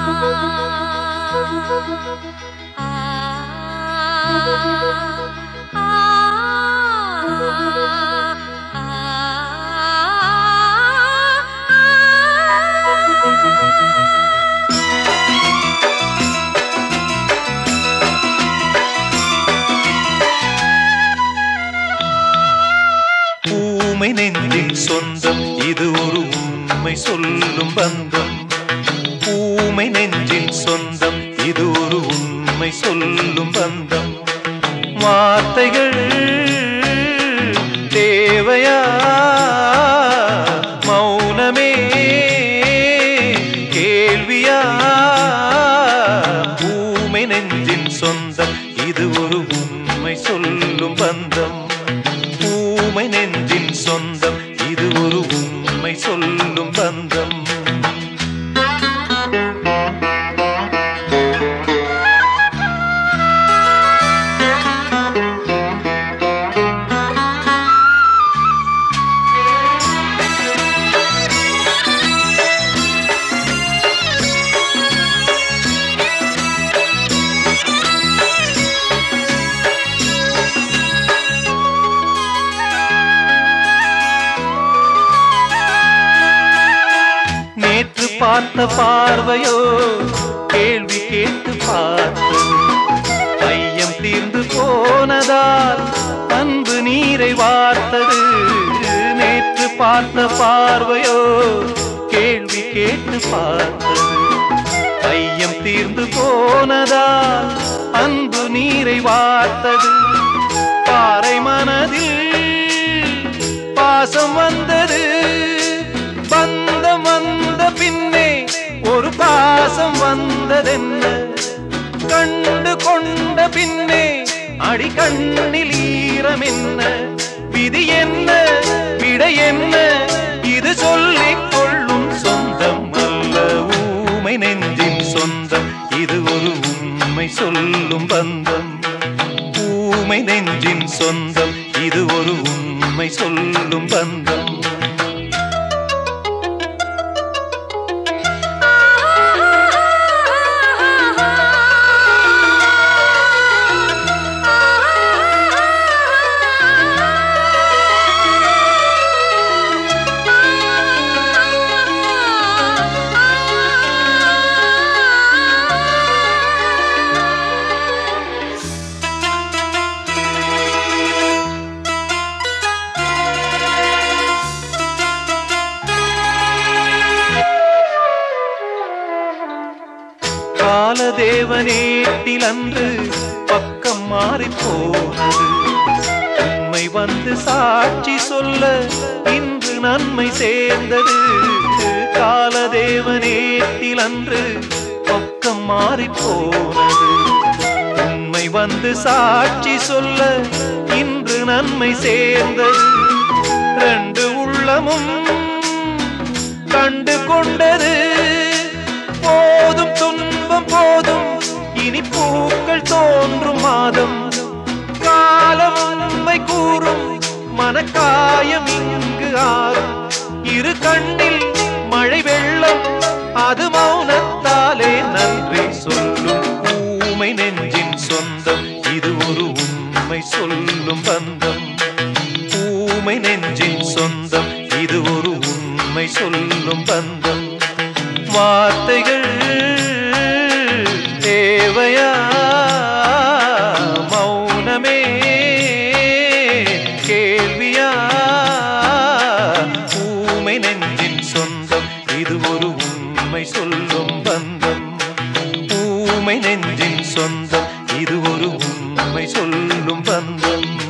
ஊமை நெஞ்சின் சொந்தம் இது ஒரு உண்மை சொல்லும் பந்தம் ஊமை நெஞ்சின் சொந்தம் இது ஒரு உண்மை சொல்லும் பந்தம் வார்த்தைகள் தேவையா மௌனமே கேள்வியா ஊமை நெஞ்சின் சொந்தம் இது ஒரு உண்மை சொல்லும் பந்தம் ஊமை நெஞ்சின் சொந்தம் இது ஒரு உண்மை சொல்லும் பந்தம் நேற்று பார்த்த பார்வையோ கேள்வி கேட்டு பார்த்தது ஐயம் தீர்ந்து போனதால் அன்பு நீரை வார்த்தது நேற்று பார்த்த பார்வையோ கேள்வி கேட்டு பார்த்தது ஐயம் தீர்ந்து போனதால் அன்பு நீரை வார்த்தது பாறை மனதில் பாசம் வந்தது பந்தம் வந்த பின்னே ஒரு பாசம் வந்ததென்ன கண்டு கொண்ட பின்னே அடி கண்ணில் ஈரம் என்ன விதி என்ன விடை என்ன இது சொல்லிக் கொள்ளும் சொந்தம் அல்ல ஊமை நெஞ்சின் சொந்தம் இது ஒரு உண்மை சொல்லும் பந்தம் ஊமை நெஞ்சின் சொந்தம் இது ஒரு உண்மை சொல்லும் பந்தம் காலதேவனேட்டில் அன்று பக்கம் மாறி போனது உண்மை வந்து சாட்சி சொல்ல இன்று நன்மை சேர்ந்தது காலதேவனேட்டில் அன்று பக்கம் மாறி போனது உண்மை வந்து சாட்சி சொல்ல இன்று நன்மை சேர்ந்தது ரெண்டு உள்ளமும் கண்டு கொண்டது போதும் துன்பம் போதும் இனி பூக்கள் தோன்றும் மாதம் காலம் உண்மை கூறும் மனக்காயம் இங்கு ஆறும் இரு கண்ணில் மழை வெள்ளம் அது மௌனத்தாலே நன்றி சொல்லும் ஊமை நெஞ்சின் சொந்தம் இது ஒரு உண்மை சொல்லும் பந்தம் ஊமை நெஞ்சின் சொந்தம் இது ஒரு உண்மை சொல்லும் பந்தம் வார்த்தைகள் தேவையா மௌனமே கேள்வியா ஊமை நெஞ்சின் சொந்தம் இது ஒரு உண்மை சொல்லும் பந்தம் ஊமை நெஞ்சின் சொந்தம் இது ஒரு உண்மை சொல்லும் பந்தம்